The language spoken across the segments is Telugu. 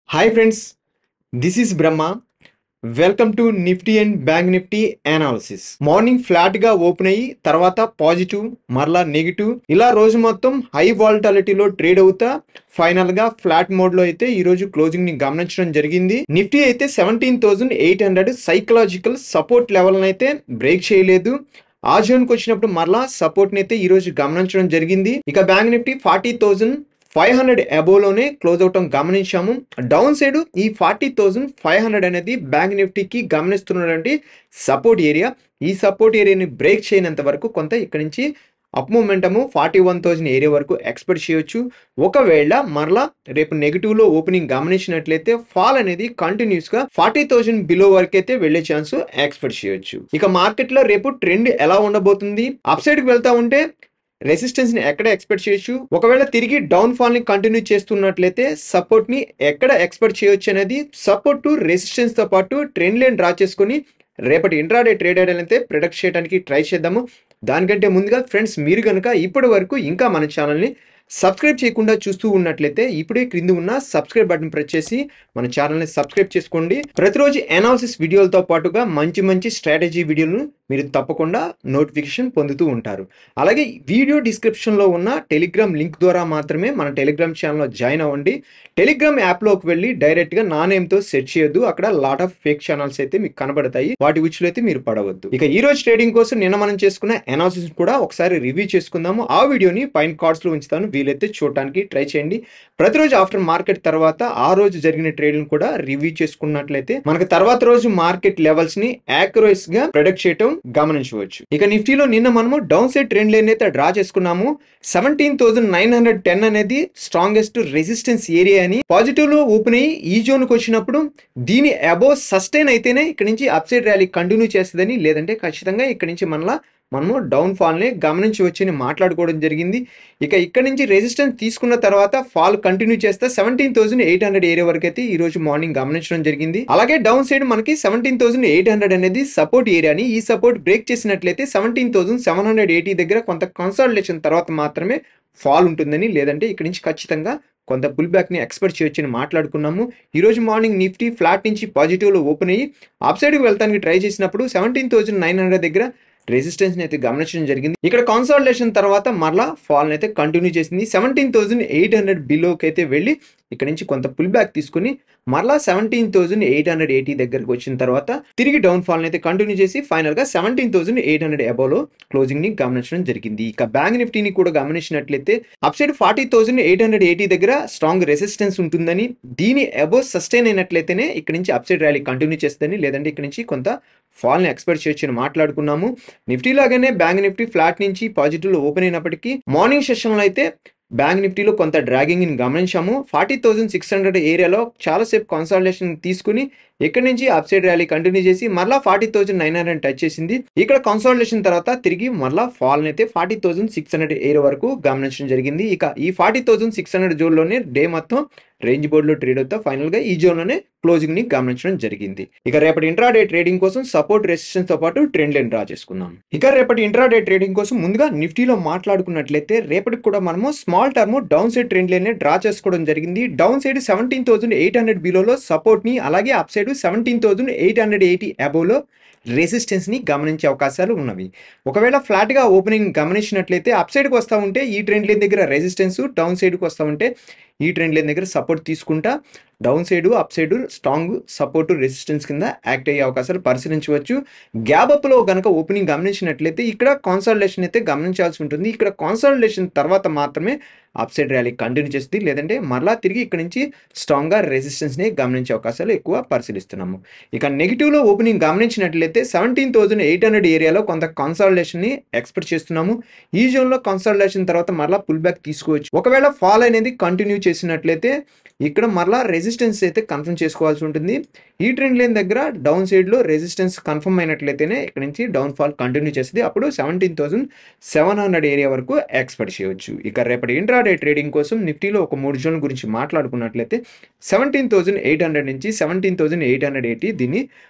hi friends this is Brahma welcome to Nifty and bank Nifty analysis morning flat గా ఓపెన్ అయ్యి తర్వాత పాజిటివ్ మరలా నెగిటివ్ ఇలా రోజు మొత్తం హై వాలిటాలిటీలో ట్రేడ్ అవుతా ఫైనల్ గా ఫ్లాట్ మోడ్ లో అయితే ఈ రోజు క్లోజింగ్ ని గమనించడం జరిగింది నిఫ్టీ అయితే seventeen thousand eight hundred psychological support level అయితే బ్రేక్ చేయలేదు ఆ జోన్కి వచ్చినప్పుడు మరలా సపోర్ట్ ని అయితే ఈ రోజు గమనించడం జరిగింది ఇక bank Nifty forty thousand five hundred అబోవ్లోనే క్లోజ్ అవటం గమనించాము డౌన్ సైడ్ ఈ ఫార్టీ థౌసండ్ ఫైవ్ హండ్రెడ్ అనేది బ్యాంక్ నిఫ్టీకి గమనిస్తున్నటువంటి సపోర్ట్ ఏరియా ఈ సపోర్ట్ ఏరియాని బ్రేక్ చేయనంత వరకు కొంత ఇక్కడ నుంచి up momentum forty one thousand area వరకు ఎక్స్పెక్ట్ చేయొచ్చు ఒకవేళ మరలా రేపు నెగిటివ్ లో ఓపెనింగ్ గమనించినట్లయితే ఫాల్ అనేది కంటిన్యూస్ గా ఫార్టీ థౌసండ్ బిలో వరకు అయితే వెళ్లే ఛాన్స్ ఎక్స్పెక్ట్ చేయొచ్చు ఇక మార్కెట్ లో రేపు ట్రెండ్ ఎలా ఉండబోతుంది అప్ సైడ్ కి వెళ్తా ఉంటే రెసిస్టెన్స్ ని ఎక్కడ ఎక్స్పెక్ట్ చేయొచ్చు ఒకవేళ తిరిగి డౌన్ ఫాల్ ని కంటిన్యూ చేస్తున్నట్లయితే సపోర్ట్ ని ఎక్కడ ఎక్స్పెక్ట్ చేయొచ్చు అనేది సపోర్ట్ టు రెసిస్టెన్స్ తో పాటు ట్రెండ్ లైన్ డ్రా చేసుకొని రేపటి ఇంట్రాడే ట్రేడ్ అయితే ప్రొడక్ట్ చేయడానికి ట్రై చేద్దాము దానికంటే ముందుగా ఫ్రెండ్స్ మీరు కనుక ఇప్పటి వరకు ఇంకా మన ఛానల్ని సబ్స్క్రైబ్ చేయకుండా చూస్తూ ఉన్నట్లయితే ఇప్పుడే క్రింది ఉన్న సబ్స్క్రైబ్ బటన్ ప్రెస్ చేసి మన ఛానల్ని సబ్స్క్రైబ్ చేసుకోండి ప్రతిరోజు అనాలిసిస్ వీడియోలతో పాటుగా మంచి మంచి స్ట్రాటజీ వీడియోలను మీరు తప్పకుండా నోటిఫికేషన్ పొందుతూ ఉంటారు అలాగే వీడియో డిస్క్రిప్షన్లో ఉన్న టెలిగ్రామ్ లింక్ ద్వారా మాత్రమే మన టెలిగ్రామ్ ఛానల్లో జాయిన్ అవ్వండి టెలిగ్రామ్ యాప్లోకి వెళ్ళి డైరెక్ట్గా నా నేమ్తో సెర్చ్ చేయొద్దు అక్కడ లాట్ ఆఫ్ ఫేక్ ఛానల్స్ అయితే మీకు కనబడతాయి వాటి ఉచ్చులో అయితే మీరు పడవద్దు ఇక ఈ రోజు ట్రేడింగ్ కోసం నిన్న మనం చేసుకున్న అనాలిసిస్ కూడా ఒకసారి రివ్యూ చేసుకుందాము ఆ వీడియోని పైన కార్డ్స్లో ఉంచుతాను వీలైతే చూడటానికి ట్రై చేయండి ప్రతిరోజు ఆఫ్టర్ మార్కెట్ తర్వాత ఆ రోజు జరిగిన ట్రేడ్ని కూడా రివ్యూ చేసుకున్నట్లయితే మనకు తర్వాత రోజు మార్కెట్ లెవెల్స్ ని యాక్యురేస్ గా ప్రొడక్ట్ చేయటం గమనించవచ్చు ఇక నిఫ్టీలో నిన్న మనము డౌన్ సైడ్ ట్రెండ్ లైన్ అయితే డ్రా చేసుకున్నాము seventeen thousand nine hundred ten అనేది స్ట్రాంగెస్ట్ రెసిస్టెన్స్ ఏరియా అని పాజిటివ్ లో ఓపెన్ అయ్యి ఈ జోన్ కి వచ్చినప్పుడు దీని అబోవ్ సస్టైన్ అయితేనే ఇక్కడ నుంచి అప్ సైడ్ ర్యాలీ కంటిన్యూ చేస్తుందని లేదంటే ఖచ్చితంగా ఇక్కడ నుంచి మనలా మనము డౌన్ ఫాల్ని గమనించి వచ్చి మాట్లాడుకోవడం జరిగింది ఇక ఇక్కడ నుంచి రెసిస్టెన్స్ తీసుకున్న తర్వాత ఫాల్ కంటిన్యూ చేస్తే seventeen thousand eight hundred area వరకు అయితే ఈ రోజు మార్నింగ్ గమనించడం జరిగింది అలాగే డౌన్ సైడ్ మనకి సెవెంటీన్ థౌసండ్ ఎయిట్ హండ్రెడ్ అనేది సపోర్ట్ ఏరియాని ఈ సపోర్ట్ బ్రేక్ చేసినట్లయితే seventeen thousand seven hundred eighty దగ్గర కొంత కన్సల్టేషన్ తర్వాత మాత్రమే ఫాల్ ఉంటుందని లేదంటే ఇక్కడ నుంచి ఖచ్చితంగా కొంత పుల్ బ్యాక్ ని ఎక్స్పెక్ట్ చేయొచ్చని మాట్లాడుకున్నాము ఈ రోజు మార్నింగ్ నిఫ్టీ ఫ్లాట్ నుంచి పాజిటివ్ లో ఓపెన్ అయ్యి అప్ సైడ్ కి వెళ్తానికి ట్రై చేసినప్పుడు సెవెంటీన్ థౌసండ్ నైన్ హండ్రెడ్ దగ్గర రెసిస్టెన్స్ అయితే గమనించడం జరిగింది ఇక్కడ కన్సల్టేషన్ తర్వాత మరలా ఫాల్ అయితే కంటిన్యూ చేసింది సెవెంటీన్ థౌసండ్ ఎయిట్ హండ్రెడ్ బిలోకి అయితే వెళ్ళి ఇక్కడ నుంచి కొంత పుల్ బ్యాక్ తీసుకుని మరలా seventeen thousand eight hundred eighty దగ్గరకు వచ్చిన తర్వాత తిరిగి డౌన్ ఫాల్ అయితే కంటిన్యూ చేసి ఫైనల్ గా సెవెంటీన్ థౌసండ్ ఎయిట్ హండ్రెడ్ అబోలో క్లోజింగ్ ని గమనించడం జరిగింది ఇక బ్యాంక్ నిఫ్టీని కూడా గమనించినట్లయితే up side forty thousand eight hundred eighty దగ్గర స్ట్రాంగ్ రెసిస్టెన్స్ ఉంటుందని దీని అబోవ్ సస్టైన్ అయినట్లయితేనే ఇక్కడ నుంచి అప్ సైడ్ ర్యాలీ కంటిన్యూ చేస్తుందని లేదంటే ఇక్కడ నుంచి కొంత ఫాల్ని ఎక్స్పెక్ట్ చేయొచ్చని మాట్లాడుకున్నాము నిఫ్టీ లాగానే బ్యాంక్ నిఫ్టీ ఫ్లాట్ నుంచి పాజిటివ్ లో ఓపెన్ అయినప్పటికీ మార్నింగ్ సెషన్లో అయితే బ్యాంక్ నిఫ్టీలో కొంత డ్రాగింగ్ ని గమనించాము ఫార్టీ థౌసండ్ సిక్స్ హండ్రెడ్ ఏరియాలో చాలాసేపు కన్సల్టేషన్ తీసుకుని ఇక్కడ నుంచి అప్ సైడ్ ర్యాలీ కంటిన్యూ చేసి మరలా forty thousand nine hundred touch చేసింది ఇక్కడ కన్సల్టేషన్ తర్వాత తిరిగి మరలా ఫాల్ అయితే forty thousand six hundred area వరకు గమనించడం జరిగింది ఇక ఈ ఫార్టీ థౌసండ్ సిక్స్ హండ్రెడ్ జోన్లోనే డే మొత్తం రేంజ్ బోర్డులో ట్రేడ్ అవుతా ఫైనల్ గా ఈ జోన్లోనే క్లోజింగ్ ని గమనించడం జరిగింది ఇక రేపటి ఇంట్రాడే ట్రేడింగ్ కోసం సపోర్ట్ రెసిస్టెన్స్ తో పాటు ట్రెండ్ లైన్ డ్రా చేసుకుందాం ఇక రేపటి ఇంట్రాడే ట్రేడింగ్ కోసం ముందుగా నిఫ్టీలో మాట్లాడుకున్నట్లయితే రేపటికి కూడా మనము small term down side trend line draw చేసుకోవడం జరిగింది down side seventeen thousand eight hundred బిలోలో సపోర్ట్ ని అలాగే up side seventeen thousand eight hundred eighty అబోవ్లో రెసిస్టెన్స్ ని గమనించే అవకాశాలు ఉన్నవి ఒకవేళ ఫ్లాట్ గా ఓపెనింగ్ గమనించినట్లయితే అప్ సైడ్కి వస్తూ ఉంటే ఈ ట్రెండ్ లైన్ దగ్గర రెసిస్టెన్స్ డౌన్ సైడ్కి వస్తూ ఉంటే ఈ ట్రెండ్ లైన్ దగ్గర సపోర్ట్ తీసుకుంటా down side up side strong support resistance కింద యాక్ట్ అయ్యే అవకాశాలు పరిశీలించవచ్చు గ్యాప్ అప్లో కనుక ఓపెనింగ్ గమనించినట్లయితే ఇక్కడ కాన్సల్టేషన్ అయితే గమనించాల్సి ఉంటుంది ఇక్కడ కాన్సల్టేషన్ తర్వాత మాత్రమే అప్ సైడ్ ర్యాలీ కంటిన్యూ చేస్తుంది లేదంటే మరలా తిరిగి ఇక్కడ నుంచి స్ట్రాంగ్గా రెసిస్టెన్స్ని గమనించే అవకాశాలు ఎక్కువ పరిశీలిస్తున్నాము ఇక నెగిటివ్లో ఓపెనింగ్ గమనించినట్లయితే సెవెంటీన్ థౌసండ్ ఎయిట్ హండ్రెడ్ ఏరియాలో కొంత కన్సల్టేషన్ని ఎక్స్పెక్ట్ చేస్తున్నాము ఈ జోన్లో కన్సల్టేషన్ తర్వాత మరలా పుల్ బ్యాక్ తీసుకోవచ్చు ఒకవేళ ఫాల్ అనేది కంటిన్యూ చేసినట్లయితే ఇక్కడ మరలా రెసిస్టెన్స్ అయితే కన్ఫర్మ్ చేసుకోవాల్సి ఉంటుంది ఈ ట్రెండ్ లైన్ దగ్గర డౌన్ సైడ్లో రెసిస్టెన్స్ కన్ఫర్మ్ అయినట్లయితేనే ఇక్కడ నుంచి డౌన్ ఫాల్ కంటిన్యూ చేస్తుంది అప్పుడు seventeen thousand seven hundred area వరకు ఎక్స్పెక్ట్ చేయవచ్చు ఇక రేపటి ఇంట్రాడే ట్రేడింగ్ కోసం నిఫ్టీలో ఒక మూడు జోన్ గురించి మాట్లాడుకున్నట్లయితే సెవెంటీన్ థౌసండ్ ఎయిట్ హండ్రెడ్ నుంచి seventeen thousand eight hundred eighty దీన్ని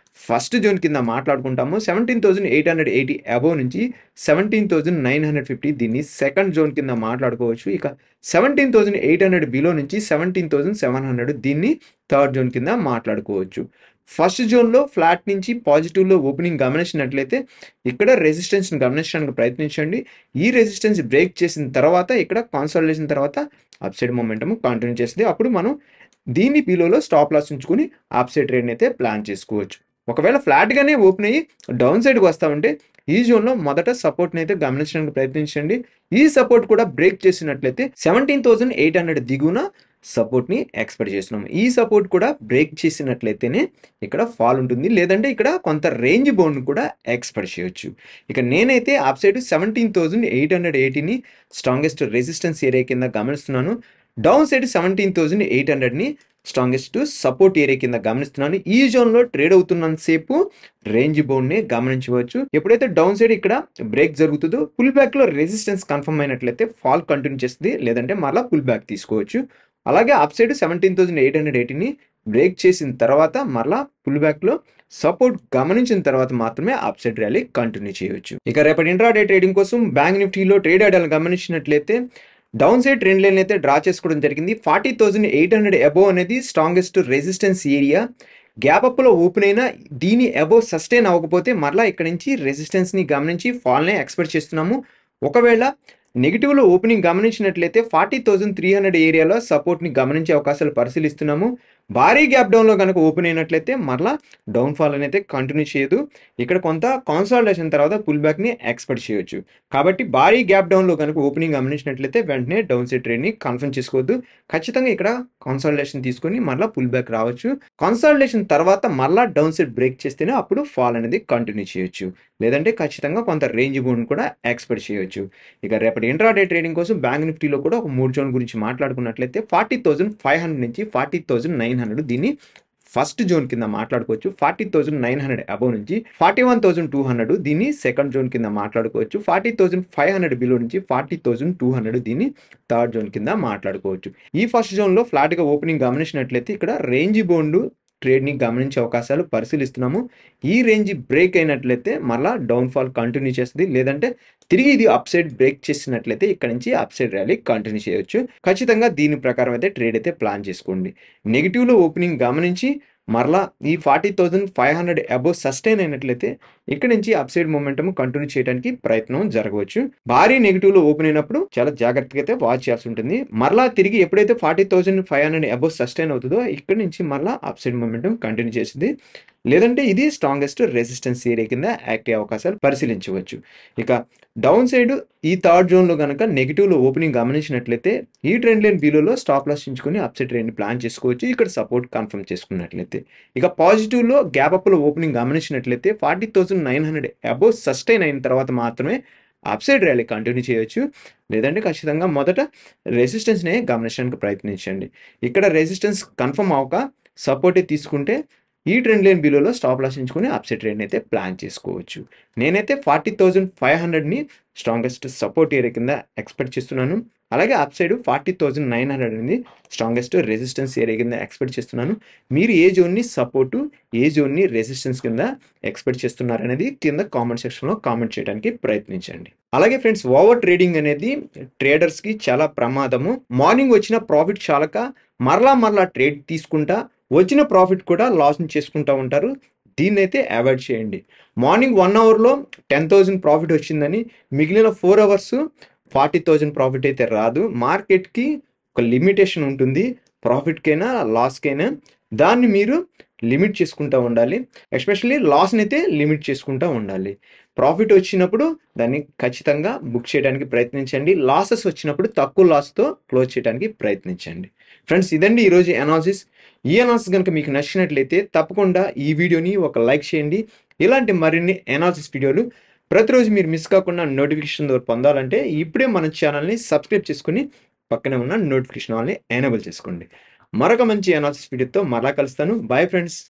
ఫస్ట్ జోన్ కింద మాట్లాడుకుంటాము seventeen thousand eight hundred eighty above నుంచి seventeen thousand nine hundred fifty దీన్ని సెకండ్ జోన్ కింద మాట్లాడుకోవచ్చు ఇక seventeen thousand eight hundred below నుంచి సెవెంటీన్ థౌసండ్ సెవెన్ హండ్రెడ్ దీన్ని థర్డ్ జోన్ కింద మాట్లాడుకోవచ్చు ఫస్ట్ జోన్లో ఫ్లాట్ నుంచి పాజిటివ్లో ఓపెనింగ్ గమనించినట్లయితే ఇక్కడ రెసిస్టెన్స్ని గమనించడానికి ప్రయత్నించండి ఈ రెసిస్టెన్స్ బ్రేక్ చేసిన తర్వాత ఇక్కడ కాన్సల్టేషన్ తర్వాత అప్ సైడ్ మొమెంటం కంటిన్యూ చేస్తుంది అప్పుడు మనం దీన్ని బిలోలో స్టాప్ లాస్ ఉంచుకుని అప్ సైడ్ ట్రేడ్ అయితే ప్లాన్ చేసుకోవచ్చు ఒకవేళ ఫ్లాట్గానే ఓపెన్ అయ్యి డౌన్ సైడ్కి వస్తామంటే ఈ జోన్లో మొదట సపోర్ట్ని అయితే గమనించడానికి ప్రయత్నించండి ఈ సపోర్ట్ కూడా బ్రేక్ చేసినట్లయితే సెవెంటీన్ థౌసండ్ ఎయిట్ హండ్రెడ్ దిగున సపోర్ట్ని ఎక్స్పెక్ట్ చేస్తున్నాం ఈ సపోర్ట్ కూడా బ్రేక్ చేసినట్లయితేనే ఇక్కడ ఫాల్ ఉంటుంది లేదంటే ఇక్కడ కొంత రేంజ్ బౌండ్ కూడా ఎక్స్పెక్ట్ చేయొచ్చు ఇక నేనైతే up side seventeen thousand eight hundred ఎయిటీని స్ట్రాంగెస్ట్ రెసిస్టెన్స్ ఏరియా కింద గమనిస్తున్నాను down side seventeen thousand eight హండ్రెడ్ని స్ట్రాంగెస్ట్ సపోర్ట్ ఏరియా కింద గమనిస్తున్నాను ఈ జోన్లో ట్రేడ్ అవుతున్నంతసేపు రేంజ్ బౌండ్ని గమనించవచ్చు ఎప్పుడైతే డౌన్ సైడ్ ఇక్కడ బ్రేక్ జరుగుతుందో పుల్ బ్యాక్లో రెసిస్టెన్స్ కన్ఫర్మ్ అయినట్లయితే ఫాల్ కంటిన్యూ చేస్తుంది లేదంటే మళ్ళీ పుల్ బ్యాక్ తీసుకోవచ్చు అలాగే up side seventeen thousand eight hundred ఎయిటీని బ్రేక్ చేసిన తర్వాత మరలా పుల్ బ్యాక్లో సపోర్ట్ గమనించిన తర్వాత మాత్రమే అప్ సైడ్ ర్యాలీ కంటిన్యూ చేయవచ్చు ఇక రేపటి ఇంట్రాడే ట్రేడింగ్ కోసం బ్యాంక్ నిఫ్టీలో ట్రేడ్ ఐడియాలు గమనించినట్లయితే డౌన్ సైడ్ ట్రెండ్ లైన్ అయితే డ్రా చేసుకోవడం జరిగింది forty thousand eight hundred above అనేది స్ట్రాంగెస్ట్ రెసిస్టెన్స్ ఏరియా గ్యాప్ అప్లో ఓపెన్ అయినా దీని అబోవ్ సస్టైన్ అవ్వకపోతే మరలా ఇక్కడ నుంచి రెసిస్టెన్స్ని గమనించి ఫాల్నే ఎక్స్పెక్ట్ చేస్తున్నాము ఒకవేళ నెగిటివ్లో ఓపెనింగ్ గమనించినట్లయితే ఫార్టీ థౌసండ్ త్రీ హండ్రెడ్ ఏరియాలో సపోర్ట్ని గమనించే అవకాశాలు పరిశీలిస్తున్నాము భారీ గ్యాప్ డౌన్లో కనుక ఓపెన్ అయినట్లయితే మరలా డౌన్ ఫాల్ అనేది కంటిన్యూ చేయదు ఇక్కడ కొంత కాన్సాలిడేషన్ తర్వాత పుల్ బ్యాక్ని ఎక్స్పెక్ట్ చేయొచ్చు కాబట్టి భారీ గ్యాప్ డౌన్లో కనుక ఓపెనింగ్ గమనించినట్లయితే వెంటనే డౌన్ సైడ్ ట్రేడ్ని కన్ఫర్మ్ చేసుకోవద్దు ఖచ్చితంగా ఇక్కడ కాన్సాలిడేషన్ తీసుకొని మరలా పుల్ బ్యాక్ రావచ్చు కాన్సాలిడేషన్ తర్వాత మరలా డౌన్ సైడ్ బ్రేక్ చేస్తేనే అప్పుడు ఫాల్ అనేది కంటిన్యూ చేయొచ్చు లేదంటే ఖచ్చితంగా కొంత రేంజ్ బోన్ కూడా ఎక్స్పెక్ట్ చేయొచ్చు ఇక రేపటి ఇంట్రాడే ట్రేడింగ్ కోసం బ్యాంక్ నిఫ్టీలో కూడా ఒక మూడు జోన్ గురించి మాట్లాడుకున్నట్లయితే ఫార్టీ థౌసండ్ ఫైవ్ హండ్రెడ్ నుంచి ఫార్టీ థౌసండ్ నైన్ హండ్రెడ్ దీన్ని ఫస్ట్ జోన్ కింద మాట్లాడుకోవచ్చు forty thousand nine hundred above నుంచి forty one thousand two hundred దీన్ని సెకండ్ జోన్ కింద మాట్లాడుకోవచ్చు forty thousand five hundred below నుంచి ఫార్టీ థౌసండ్ టూ హండ్రెడ్ దీన్ని థర్డ్ జోన్ కింద మాట్లాడుకోవచ్చు ఈ ఫస్ట్ జోన్లో ఫ్లాట్గా ఓపెనింగ్ గమనించినట్లయితే ఇక్కడ రేంజ్ బోండు ట్రేడ్ని గమనించే అవకాశాలు పరిశీలిస్తున్నాము ఈ రేంజ్ బ్రేక్ అయినట్లయితే మళ్ళా డౌన్ఫాల్ కంటిన్యూ చేస్తుంది లేదంటే తిరిగి ఇది అప్ సైడ్ బ్రేక్ చేసినట్లయితే ఇక్కడ నుంచి అప్ సైడ్ ర్యాలీ కంటిన్యూ చేయొచ్చు ఖచ్చితంగా దీని ప్రకారం అయితే ట్రేడ్ అయితే ప్లాన్ చేసుకోండి నెగిటివ్లో ఓపెనింగ్ గమనించి మరలా ఈ forty thousand five hundred above sustain అయినట్లయితే ఇక్కడ నుంచి అప్ సైడ్ మొమెంటం కంటిన్యూ చేయడానికి ప్రయత్నం జరగవచ్చు భారీ నెగిటివ్ లో ఓపెన్ అయినప్పుడు చాలా జాగ్రత్తగా అయితే వాచ్ చేయాల్సి ఉంటుంది మరలా తిరిగి ఎప్పుడైతే forty thousand five hundred above sustain అవుతుందో ఇక్కడ నుంచి మరలా అప్ సైడ్ మొమెంటం కంటిన్యూ చేసింది లేదంటే ఇది స్ట్రాంగెస్ట్ రెసిస్టెన్స్ ఏరియా కింద యాక్ట్ అయ్యే అవకాశాలు పరిశీలించవచ్చు ఇక డౌన్ సైడ్ ఈ థర్డ్ జోన్లో కనుక నెగిటివ్లో ఓపెనింగ్ గమనించినట్లయితే ఈ ట్రెండ్ లైన్ బిలోలో స్టాప్ లాస్ ఉంచుకొని అప్సైడ్ ట్రెండ్ ప్లాన్ చేసుకోవచ్చు ఇక్కడ సపోర్ట్ కన్ఫర్మ్ చేసుకున్నట్లయితే ఇక పాజిటివ్లో గ్యాప్ అప్లో ఓపెనింగ్ గమనించినట్లయితే forty thousand nine hundred above sustain అయిన తర్వాత మాత్రమే అప్సైడ్ ర్యాలీ కంటిన్యూ చేయొచ్చు లేదంటే ఖచ్చితంగా మొదట రెసిస్టెన్స్నే గమనించడానికి ప్రయత్నించండి ఇక్కడ రెసిస్టెన్స్ కన్ఫర్మ్ అవ్వక సపోర్టే తీసుకుంటే ఈ ట్రెండ్ లైన్ బిలోలో స్టాప్ లాస్ ఎంచుకొని అప్సెట్ ట్రెండ్ అయితే ప్లాన్ చేసుకోవచ్చు నేనైతే ఫార్టీ థౌజండ్ ఫైవ్ హండ్రెడ్ని స్ట్రాంగెస్ట్ సపోర్ట్ ఏరియా కింద ఎక్స్పెక్ట్ చేస్తున్నాను అలాగే up side forty thousand nine hundred అనేది స్ట్రాంగెస్ట్ రెసిస్టెన్స్ ఏరియా కింద ఎక్స్పెక్ట్ చేస్తున్నాను మీరు ఏ జోన్ని సపోర్టు ఏ జోన్ని రెసిస్టెన్స్ కింద ఎక్స్పెక్ట్ చేస్తున్నారు అనేది కింద కామెంట్ సెక్షన్లో కామెంట్ చేయడానికి ప్రయత్నించండి అలాగే ఫ్రెండ్స్ ఓవర్ ట్రేడింగ్ అనేది ట్రేడర్స్కి చాలా ప్రమాదము మార్నింగ్ వచ్చిన ప్రాఫిట్ చాలక మరలా మరలా ట్రేడ్ తీసుకుంటా వచ్చిన ప్రాఫిట్ కూడా లాస్ చేసుకుంటూ ఉంటారు దీన్ని అయితే అవాయిడ్ చేయండి మార్నింగ్ వన్ అవర్లో టెన్ థౌజండ్ ప్రాఫిట్ వచ్చిందని మిగిలిన four hours forty thousand profit అయితే రాదు మార్కెట్కి ఒక లిమిటేషన్ ఉంటుంది ప్రాఫిట్కైనా లాస్కైనా దాన్ని మీరు లిమిట్ చేసుకుంటూ ఉండాలి ఎస్పెషల్లీ లాస్ని అయితే లిమిట్ చేసుకుంటూ ఉండాలి ప్రాఫిట్ వచ్చినప్పుడు దాన్ని ఖచ్చితంగా బుక్ చేయడానికి ప్రయత్నించండి లాసెస్ వచ్చినప్పుడు తక్కువ లాస్తో క్లోజ్ చేయడానికి ప్రయత్నించండి ఫ్రెండ్స్ ఇదండి ఈరోజు అనాలిసిస్ ఈ అనాలిసిస్ కనుక మీకు నచ్చినట్లయితే తప్పకుండా ఈ వీడియోని ఒక లైక్ చేయండి ఇలాంటి మరిన్ని అనాలిసిస్ వీడియోలు ప్రతిరోజు మీరు మిస్ కాకుండా నోటిఫికేషన్ ద్వారా పొందాలంటే ఇప్పుడే మన ఛానల్ని సబ్స్క్రైబ్ చేసుకుని పక్కనే ఉన్న నోటిఫికేషన్ వాళ్ళని ఎనేబుల్ చేసుకోండి మరొక మంచి అనాలిసిస్ వీడియోతో మరలా కలుస్తాను బాయ్ ఫ్రెండ్స్